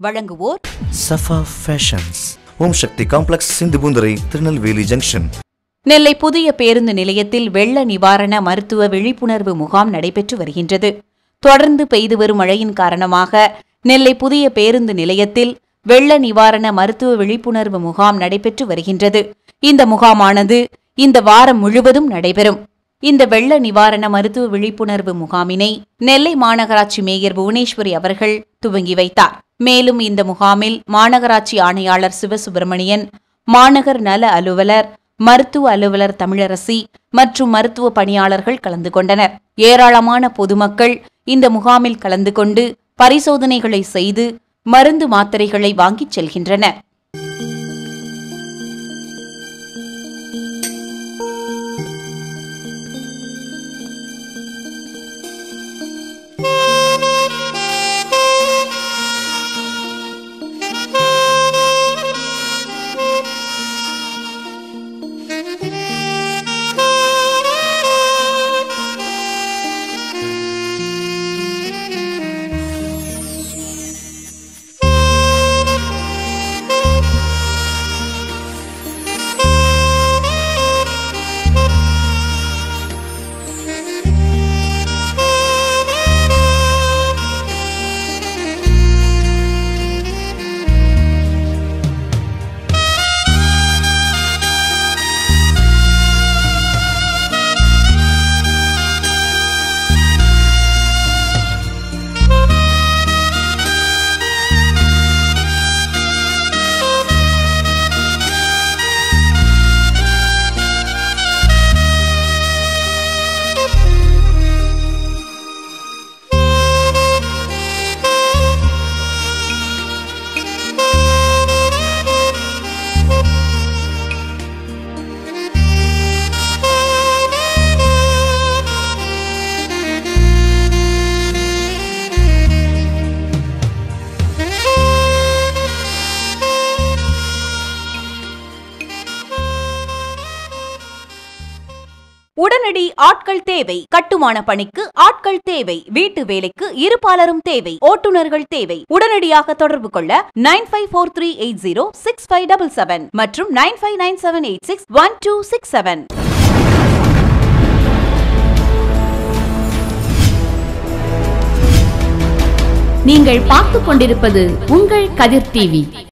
வழங்குவோர் Safa fashions Om Shakti complex Sindhupoondurai Tirunelveli junction Nellai புதிய பேருந்து நிலையத்தில் வெள்ள நிவாரண மருத்துவ விழிப்புணர்வு முகாம் நடைபெற்று வருகின்றது தொடர்ந்து பெய்து வரும் மழையின் காரணமாக நெல்லை புதிய பேருந்து நிலையத்தில் வெள்ள நிவாரண மருத்துவ விழிப்புணர்வு முகாம் நடைபெற்று வருகின்றது இந்த முகாமானது இந்த வாரம் முழுவதும் நடைபெறும் இந்த வெள்ள நிவாரண மருத்துவ விழிப்புணர்வு முகாமினை நெல்லை மாநகராட்சி மேயர் புவனேஸ்வரி அவர்கள் துவங்கி வைத்தார் மேலும் இந்த முகாமில் மாநகராட்சி ஆணையாளர் சிவசுப்பிரமணியன் மாநகர் நல அலுவலர் மருத்துவ அலுவலர் தமிழரசி மற்றும் மருத்துவ பணியாளர்கள் கலந்து கொண்டனர் ஏராளமான பொதுமக்கள் இந்த முகாமில் கலந்து கொண்டு பரிசோதனைகளை செய்து மருந்து மாத்திரைகளை வாங்கிச் செல்கின்றனர் உடனடி ஆட்கள் தேவை கட்டுமான பணிக்கு ஆட்கள் தேவை வீட்டு வேலைக்கு இருபாலரும் தேவை ஓட்டுநர்கள் தேவை உடனடியாக தொடர்பு கொள்ள nine five four three eight zero six five double seven மற்றும் nine five nine seven eight six one two six seven நீங்கள் பார்த்துக் கொண்டிருப்பது உங்கள் கதிர் டிவி